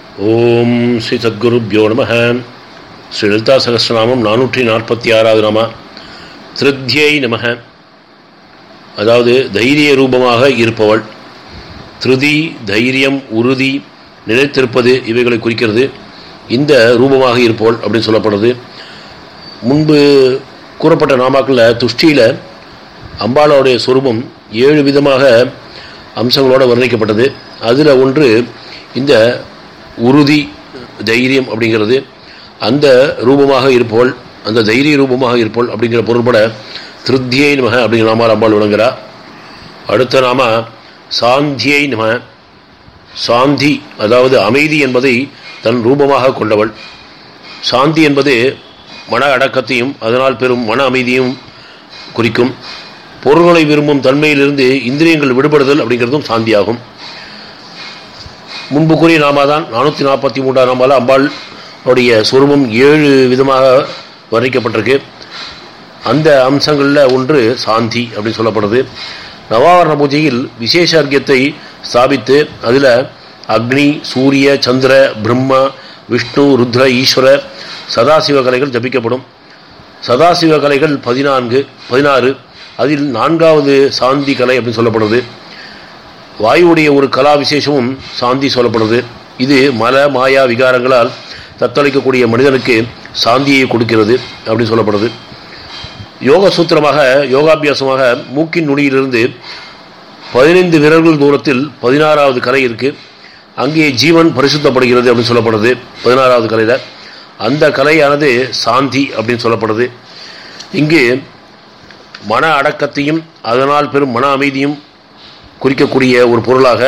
ஓம் ஸ்ரீ சத்குருப்யோ நம ஸ்ரீ லலிதா சகஸ்ரநாமம் நானூற்றி நாற்பத்தி ஆறாவது நாம திருத்யை நம அதாவது தைரிய ரூபமாக இருப்பவள் திருதி தைரியம் உறுதி நிலைத்திருப்பது இவைகளை குறிக்கிறது இந்த ரூபமாக இருப்பவள் அப்படின்னு சொல்லப்படுறது முன்பு கூறப்பட்ட நாமாக்களில் துஷ்டியில் அம்பாளோடைய சொரூபம் ஏழு விதமாக அம்சங்களோடு வர்ணிக்கப்பட்டது அதில் ஒன்று இந்த உறுதி தைரியம் அப்படிங்கிறது அந்த ரூபமாக இருப்பவள் அந்த தைரிய ரூபமாக இருப்பவள் அப்படிங்கிற பொருள்பட திருத்தியை நமக அப்படிங்கிற நாமால் அம்பாள் விளங்குறா அடுத்த நாம சாந்தியை நம சாந்தி அதாவது அமைதி என்பதை தன் ரூபமாக கொண்டவள் சாந்தி என்பது மன அடக்கத்தையும் அதனால் பெறும் மன அமைதியும் குறிக்கும் பொருள்களை விரும்பும் தன்மையிலிருந்து இந்திரியங்கள் விடுபடுதல் அப்படிங்கிறதும் சாந்தியாகும் முன்பு கூறிய நாமாதான் நானூற்றி நாற்பத்தி மூன்றாம் நாமால அம்பாள் உடைய சொருபம் ஏழு விதமாக வர்ணிக்கப்பட்டிருக்கு அந்த அம்சங்களில் ஒன்று சாந்தி அப்படின்னு சொல்லப்படுது நவாவரண பூஜையில் விசேஷ அர்க்கியத்தை ஸ்தாபித்து அதில் அக்னி சூரிய சந்திர பிரம்மா விஷ்ணு ருத்ர ஈஸ்வர சதாசிவ கலைகள் ஜபிக்கப்படும் சதாசிவ கலைகள் பதினான்கு பதினாறு அதில் நான்காவது சாந்தி கலை அப்படின்னு சொல்லப்படுது வாயுவுடைய ஒரு கலா விசேஷமும் சாந்தி சொல்லப்படுது இது மல மாயா விகாரங்களால் தத்தளிக்கக்கூடிய மனிதனுக்கு சாந்தியை கொடுக்கிறது அப்படின்னு சொல்லப்படுது யோக சூத்திரமாக யோகாபியாசமாக மூக்கின் நுனியிலிருந்து பதினைந்து விரல்கள் தூரத்தில் பதினாறாவது கலை இருக்குது அங்கே ஜீவன் பரிசுத்தப்படுகிறது அப்படின்னு சொல்லப்படுது பதினாறாவது கலையில் அந்த கலையானது சாந்தி அப்படின்னு சொல்லப்படுது இங்கு மன அடக்கத்தையும் அதனால் பெரும் மன அமைதியும் குறிக்கக்கூடிய ஒரு பொருளாக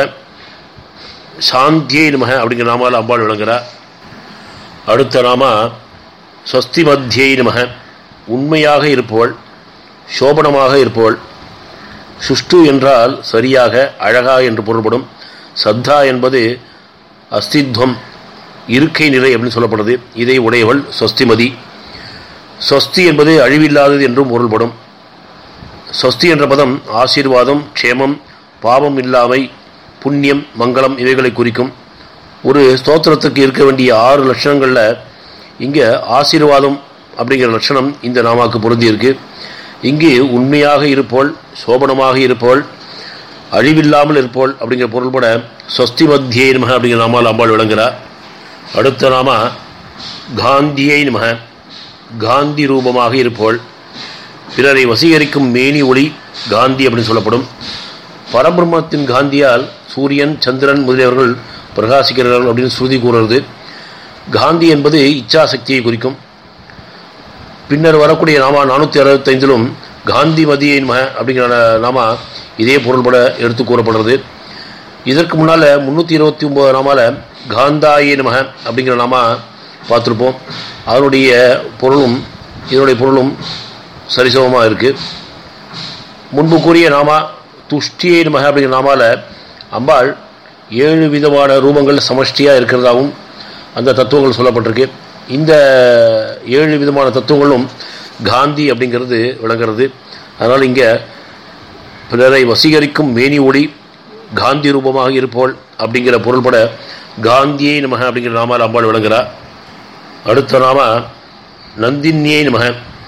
சாந்தியை நமக அப்படிங்கிற நாமால் அம்பாள் விளங்குகிறார் அடுத்த நாம ஸ்வஸ்தி மத்தியை நமக உண்மையாக இருப்பவள் சோபனமாக இருப்பவள் சுஷ்டு என்றால் சரியாக அழகா என்று பொருள்படும் சத்தா என்பது அஸ்தித்வம் இருக்கை நிலை அப்படின்னு சொல்லப்படுது இதை உடையவள் ஸ்வஸ்திமதி ஸ்வஸ்தி என்பது அழிவில்லாதது என்றும் பொருள்படும் ஸ்வஸ்தி என்ற பதம் ஆசீர்வாதம் க்ஷேமம் பாவம் இல்லாமை புண்ணியம் மங்களம் இவைகளை குறிக்கும் ஒரு ஸ்தோத்திரத்துக்கு இருக்க வேண்டிய ஆறு லட்சணங்களில் இங்கே ஆசீர்வாதம் அப்படிங்கிற லட்சணம் இந்த நாமாக்கு பொருந்தி இருக்கு இங்கு உண்மையாக இருப்போள் சோபனமாக இருப்போள் அழிவில்லாமல் இருப்போள் அப்படிங்கிற பொருள்பட ஸ்வஸ்தி மத்தியை நமக அப்படிங்கிற நாமால் அம்பாள் விளங்குகிறார் அடுத்த நாம காந்தியை நமக காந்தி ரூபமாக இருப்போள் பிறரை வசீகரிக்கும் மேனி ஒளி காந்தி அப்படின்னு சொல்லப்படும் பரபிரம்மத்தின் காந்தியால் சூரியன் சந்திரன் முதலியவர்கள் பிரகாசிக்கிறார்கள் அப்படின்னு ஸ்ருதி கூறுறது காந்தி என்பது இச்சாசக்தியை குறிக்கும் பின்னர் வரக்கூடிய நாமா நானூற்றி அறுபத்தைந்திலும் காந்தி மதியை நம அப்படிங்கிற நாமா இதே பொருள்பட எடுத்து கூறப்படுறது இதற்கு முன்னால் முந்நூற்றி இருபத்தி ஒம்பது நாமால காந்தாயே நமக அப்படிங்கிற நாமா பார்த்துருப்போம் அதனுடைய பொருளும் இதனுடைய பொருளும் சரிசமமாக இருக்குது முன்பு கூறிய நாமா துஷ்டியை நமக அப்படிங்கிற நாமால அம்பாள் ஏழு விதமான ரூபங்கள் சமஷ்டியாக இருக்கிறதாகவும் அந்த தத்துவங்கள் சொல்லப்பட்டிருக்கு இந்த ஏழு விதமான தத்துவங்களும் காந்தி அப்படிங்கிறது விளங்குறது அதனால் இங்கே பிறரை வசீகரிக்கும் மேனி ஒளி காந்தி ரூபமாக இருப்போள் அப்படிங்கிற பொருள்பட காந்தியை நமக அப்படிங்கிற நாமால் அம்பாள் விளங்குகிறார் அடுத்த நாம நந்தினியை நமக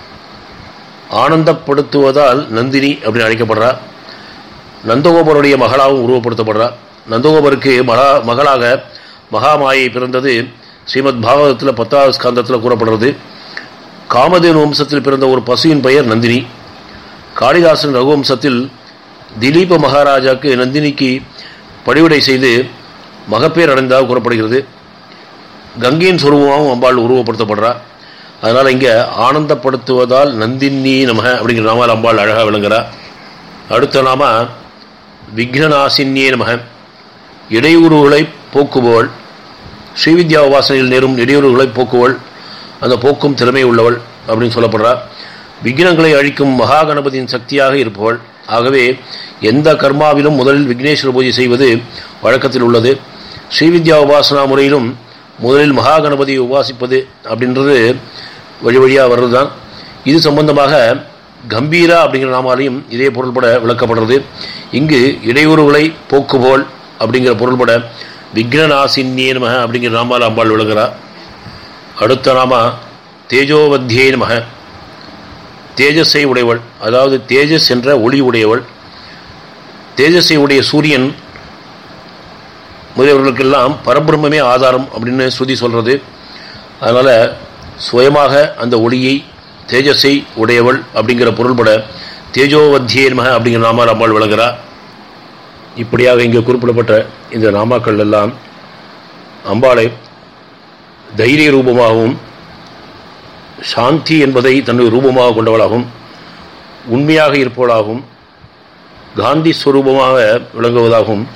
ஆனந்தப்படுத்துவதால் நந்தினி அப்படின்னு அழைக்கப்படுறா நந்தகோபருடைய மகளாகவும் உருவப்படுத்தப்படுறா நந்தகோபருக்கு மகா மகளாக மகாமாயை பிறந்தது ஸ்ரீமத் பாகவதத்தில் பத்தாவது ஸ்கந்தத்தில் கூறப்படுறது காமதேனு வம்சத்தில் பிறந்த ஒரு பசுவின் பெயர் நந்தினி காளிதாசன் ரகுவம்சத்தில் திலீப மகாராஜாக்கு நந்தினிக்கு பணிவிடை செய்து மகப்பேர் அடைந்ததாக கூறப்படுகிறது கங்கையின் சொருபமாகவும் அம்பாள் உருவப்படுத்தப்படுறா அதனால் இங்கே ஆனந்தப்படுத்துவதால் நந்தினி நமக அப்படிங்கிற நாமால் அம்பாள் அழகாக விளங்குறா அடுத்த நாம விக்னநாசினியே நமக இடையூறுகளை போக்குபவள் ஸ்ரீவித்யா உபாசனையில் நேரும் இடையூறுகளை போக்குவள் அந்த போக்கும் திறமை உள்ளவள் அப்படின்னு சொல்லப்படுறா விக்னங்களை அழிக்கும் மகா கணபதியின் சக்தியாக இருப்பவள் ஆகவே எந்த கர்மாவிலும் முதலில் விக்னேஸ்வர பூஜை செய்வது வழக்கத்தில் உள்ளது ஸ்ரீவித்யா உபாசனா முறையிலும் முதலில் மகா கணபதியை உபாசிப்பது அப்படின்றது வழி வழியாக வர்றது தான் இது சம்பந்தமாக கம்பீரா அப்படிங்கிற நாமாலையும் இதே பொருள்பட விளக்கப்படுறது இங்கு இடையூறுகளை போக்குபோல் அப்படிங்கிற பொருள்பட விக்னநாசின்யே நம அப்படிங்கிற நாமால் அம்பாள் விளங்குறா அடுத்த நாமா தேஜோவத்தியே நமக தேஜஸை உடையவள் அதாவது தேஜஸ் என்ற ஒளி உடையவள் தேஜஸை உடைய சூரியன் முதலியவர்களுக்கெல்லாம் பரபிரம்மே ஆதாரம் அப்படின்னு ஸ்ருதி சொல்கிறது அதனால் சுயமாக அந்த ஒளியை தேஜஸை உடையவள் அப்படிங்கிற பொருள்பட தேஜோவத்தியே நமக அப்படிங்கிற நாமால் அம்பாள் விளங்குறா இப்படியாக இங்கே குறிப்பிடப்பட்ட இந்த நாமாக்கள் எல்லாம் அம்பாளை தைரிய ரூபமாகவும் சாந்தி என்பதை தன்னுடைய ரூபமாக கொண்டவளாகவும் உண்மையாக இருப்பவளாகவும் காந்தி ஸ்வரூபமாக விளங்குவதாகவும்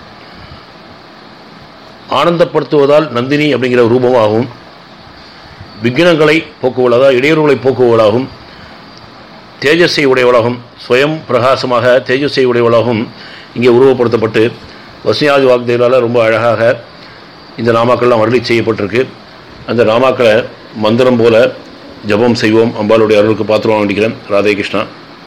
ஆனந்தப்படுத்துவதால் நந்தினி அப்படிங்கிற ரூபமாகவும் விக்னங்களை போக்குவள் அதாவது இடையூறுகளை போக்குவளாகவும் தேஜஸை உடையவளாகவும் ஸ்வயம் பிரகாசமாக தேஜஸை உடையவளாகவும் இங்கே உருவப்படுத்தப்பட்டு வசனியாதி வாக்தேவால் ரொம்ப அழகாக இந்த நாமாக்கள்லாம் அருளி செய்யப்பட்டிருக்கு அந்த நாமாக்களை மந்திரம் போல ஜபம் செய்வோம் அம்பாளுடைய அருளுக்கு பாத்திரம் வேண்டிக்கிறேன் ராதே கிருஷ்ணா